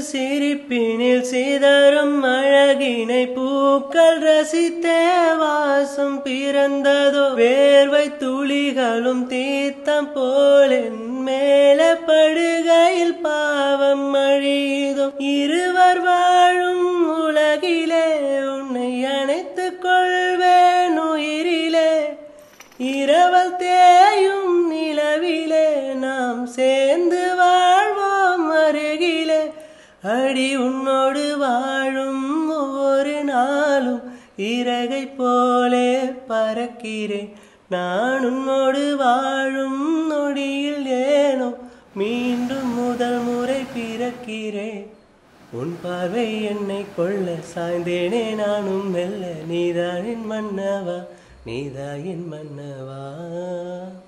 சிரிப்பினில் சிதறும் அழகினை பூக்கள் ரசித்தே வாசம் பிறந்ததோ வேர்வை துளிகளும் தீர்த்தம் போல் என் மேலே படுகையில் பாவம் அழியுதோ இருவர் வாழும் உலகிலே உன்னை அணைத்துக் கொள்வேன் உயிரிலே இரவல் தேயும் நிலவிலே நாம் சேர்ந்து வாழ்வோம் அருகிலே அடி உன்னோடு வாழும் ஒவ்வொரு நாளும் இறகை போலே பறக்கிறேன் நான் உன்னோடு வாழும் நொடியில் ஏனோ மீண்டும் முதல் முறை பிறக்கிறேன் உன் பார்வை என்னை கொள்ள சாய்ந்தேனே நானும் மெல்ல நீதான் என் மன்னவா நீதான் என் மன்னவா